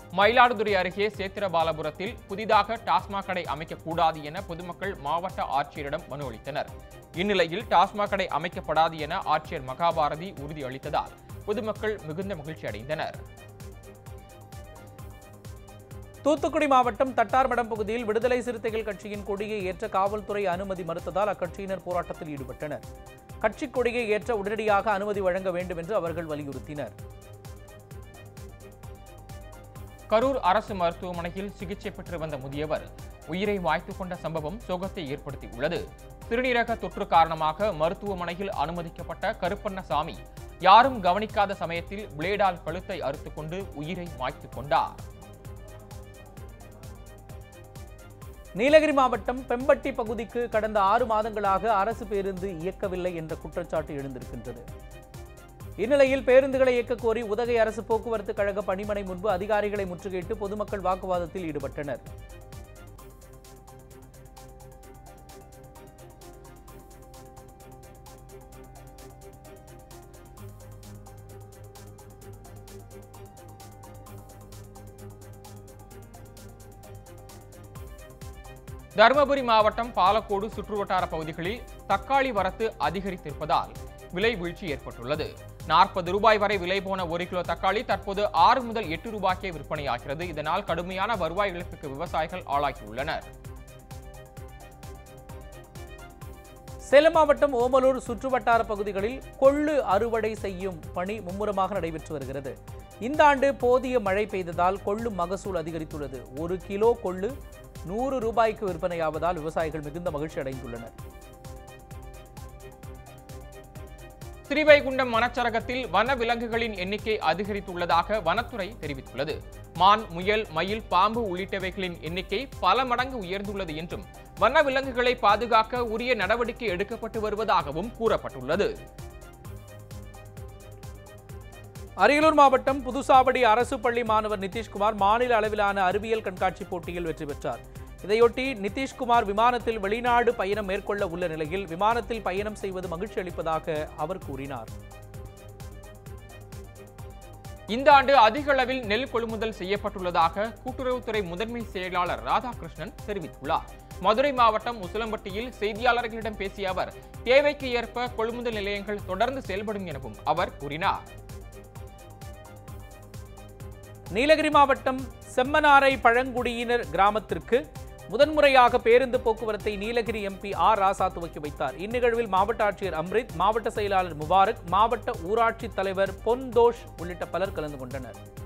மயிலாடுதுறை அருகே சேத்திரபாலபுரத்தில் புதிதாக டாஸ்மாக் கடை அமைக்கக்கூடாது என பொதுமக்கள் மாவட்ட ஆட்சியரிடம் மனு அளித்தனர் இந்நிலையில் டாஸ்மாக் கடை அமைக்கப்படாது என ஆட்சியர் மகாபாரதி உறுதியளித்ததால் பொதுமக்கள் மிகுந்த மகிழ்ச்சி அடைந்தனர் தூத்துக்குடி மாவட்டம் தட்டார்மடம் பகுதியில் விடுதலை சிறுத்தைகள் கட்சியின் கொடியை ஏற்ற காவல்துறை அனுமதி மறுத்ததால் அக்கட்சியினர் போராட்டத்தில் ஈடுபட்டனர் கட்சி கொடியை ஏற்ற உடனடியாக அனுமதி வழங்க வேண்டும் என்று அவர்கள் வலியுறுத்தினர் கரூர் அரசு மருத்துவமனையில் சிகிச்சை பெற்று வந்த முதியவர் உயிரை மாய்த்துக் கொண்ட சம்பவம் சோகத்தை ஏற்படுத்தியுள்ளது சிறுநீரக தொற்று காரணமாக மருத்துவமனையில் அனுமதிக்கப்பட்ட கருப்பண்ணசாமி யாரும் கவனிக்காத சமயத்தில் பிளேடால் கழுத்தை அறுத்துக்கொண்டு உயிரை மாய்த்துக் கொண்டார் நீலகிரி மாவட்டம் பெம்பட்டி பகுதிக்கு கடந்த ஆறு மாதங்களாக அரசு பேருந்து இயக்கவில்லை என்ற குற்றச்சாட்டு எழுந்திருக்கின்றது இந்நிலையில் பேருந்துகளை இயக்கக் கோரி உதகை அரசு போக்குவரத்து கழக பணிமனை முன்பு அதிகாரிகளை முற்றுகையிட்டு பொதுமக்கள் வாக்குவாதத்தில் ஈடுபட்டனர் தருமபுரி மாவட்டம் பாலக்கோடு சுற்றுவட்டார பகுதிகளில் தக்காளி வரத்து அதிகரித்திருப்பதால் விலை வீழ்ச்சி ஏற்பட்டுள்ளது நாற்பது ரூபாய் வரை விலை போன ஒரு கிலோ தக்காளி தற்போது ஆறு முதல் எட்டு ரூபாய்க்கே விற்பனையாகிறது இதனால் கடுமையான வருவாய் இழப்புக்கு விவசாயிகள் ஆளாகியுள்ளனர் சேலம் மாவட்டம் ஓமலூர் சுற்றுவட்டார பகுதிகளில் கொள்ளு அறுவடை செய்யும் பணி மும்முரமாக நடைபெற்று வருகிறது இந்த ஆண்டு போதிய மழை பெய்ததால் கொள்ளு மகசூல் அதிகரித்துள்ளது ஒரு கிலோ கொள்ளு நூறு ரூபாய்க்கு விற்பனையாவதால் விவசாயிகள் மிகுந்த மகிழ்ச்சி அடைந்துள்ளனர் ஸ்ரீவைகுண்டம் வனச்சரகத்தில் வன விலங்குகளின் எண்ணிக்கை அதிகரித்துள்ளதாக வனத்துறை தெரிவித்துள்ளது மான் முயல் மயில் பாம்பு உள்ளிட்டவைகளின் எண்ணிக்கை பல மடங்கு உயர்ந்துள்ளது என்றும் வன விலங்குகளை பாதுகாக்க உரிய நடவடிக்கை எடுக்கப்பட்டு வருவதாகவும் கூறப்பட்டுள்ளது அரியலூர் மாவட்டம் புதுசாவடி அரசு பள்ளி மாணவர் நிதிஷ்குமார் மாநில அளவிலான அறிவியல் கண்காட்சி போட்டியில் வெற்றி பெற்றார் இதையொட்டி நிதிஷ்குமார் விமானத்தில் வெளிநாடு பயணம் மேற்கொள்ள உள்ள நிலையில் விமானத்தில் பயணம் செய்வது மகிழ்ச்சி அளிப்பதாக அவர் கூறினார் இந்த ஆண்டு அதிக அளவில் நெல் கொள்முதல் செய்யப்பட்டுள்ளதாக கூட்டுறவுத்துறை முதன்மை செயலாளர் ராதாகிருஷ்ணன் தெரிவித்துள்ளார் மதுரை மாவட்டம் உசிலம்பட்டியில் செய்தியாளர்களிடம் பேசிய அவர் தேவைக்கு ஏற்ப கொள்முதல் நிலையங்கள் தொடர்ந்து செயல்படும் எனவும் அவர் கூறினார் நீலகிரி மாவட்டம் செம்மனாரை பழங்குடியினர் கிராமத்திற்கு முதன்முறையாக பேருந்து போக்குவரத்தை நீலகிரி எம்பி ஆர் ராசா துவக்கி வைத்தார் இந்நிகழ்வில் மாவட்ட ஆட்சியர் அம்ரித் மாவட்ட செயலாளர் முபாரக் மாவட்ட ஊராட்சி தலைவர் பொன்தோஷ் உள்ளிட்ட பலர் கலந்து கொண்டனர்